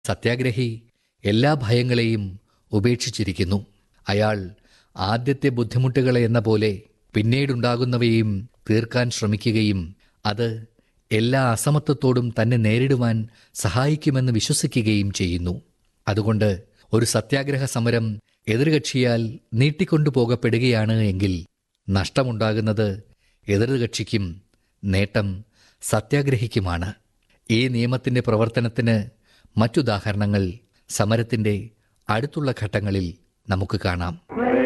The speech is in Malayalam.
സത്യാഗ്രഹി എല്ലാ ഭയങ്ങളെയും ഉപേക്ഷിച്ചിരിക്കുന്നു അയാൾ ആദ്യത്തെ ബുദ്ധിമുട്ടുകളെ എന്ന പോലെ പിന്നീടുണ്ടാകുന്നവയും തീർക്കാൻ ശ്രമിക്കുകയും അത് എല്ലാ അസമത്വത്തോടും തന്നെ നേരിടുവാൻ സഹായിക്കുമെന്ന് വിശ്വസിക്കുകയും ചെയ്യുന്നു അതുകൊണ്ട് ഒരു സത്യാഗ്രഹ സമരം എതിർകക്ഷിയാൽ നീട്ടിക്കൊണ്ടുപോകപ്പെടുകയാണ് എങ്കിൽ നഷ്ടമുണ്ടാകുന്നത് എതിർകക്ഷിക്കും നേട്ടം സത്യാഗ്രഹിക്കുമാണ് ഈ നിയമത്തിന്റെ പ്രവർത്തനത്തിന് മറ്റുദാഹരണങ്ങൾ സമരത്തിന്റെ അടുത്തുള്ള ഘട്ടങ്ങളിൽ നമുക്ക് കാണാം Wait